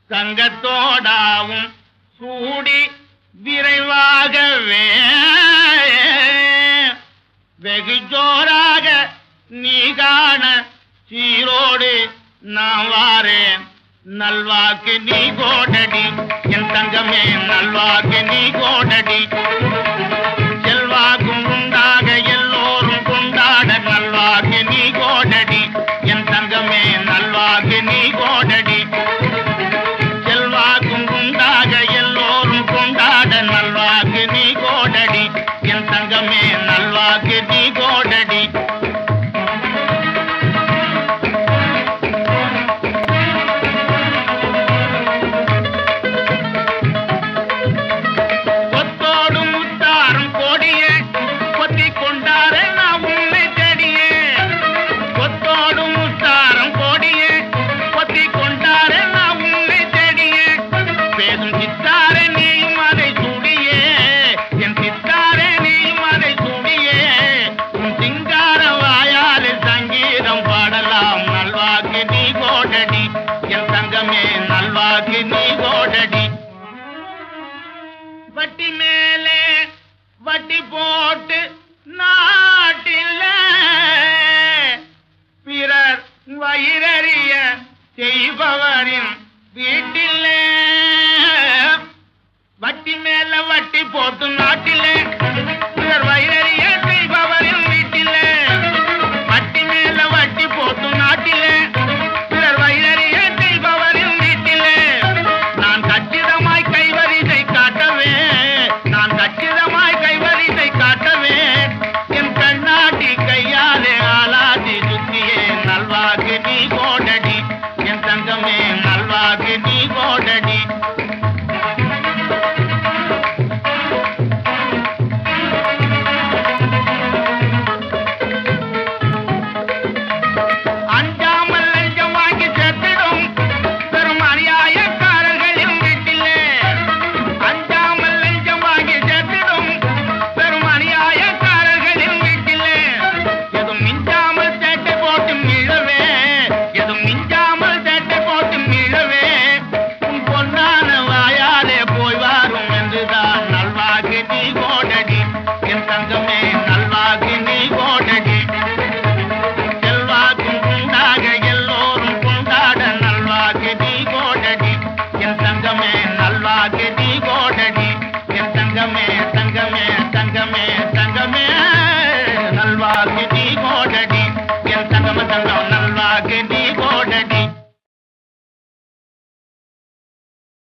தங்கத்தோடாவும் சூடி விரைவாகவே வெகு ஜோராக நீ காண சீரோடு நான் வாரேன் நல்வாக்கு நீ கோடடி என் தங்கமே நல்வாக்கு நீ கோடடி செல்வாக்கும் உண்டாக எல்லோரும் கொண்டாட நல்வாக்கு நீ கோடடி என் தங்கமே நல்வாக்கு நீ கோடடி செல்வாக்கும் உண்டாக எல்லோரும் கொண்டாட நல்வாக்கு நீ கோடடி என் தங்கமே நல்வாக்கு நீ கோடடி கொத்தோடு முத்தாரும் கோடியே கொத்தி கொண்டாரே நான் உன்னை தேடியே கொத்தோடு முத்தாரும் கோடியே கொத்தி கொண்டாரே நான் உன்னை தேடியே பேசும் சித்தாரே நீயும் அதை சூடியே என் சித்தாரே நீயும் அதை சூடியே உன் சிங்கார வாயாலே சங்கீதம் பாடலாம் நல்வாக்கு நீ கோடடி என் தங்கமே நல்வாக்கு நீ கோடடி வட்டி மேலே வட்டி போட்டு நாட்டில் பிறர் வயிறறிய செய்பவரின் வீட்டில் வட்டி மேல வட்டி போட்டு நாட்டிலே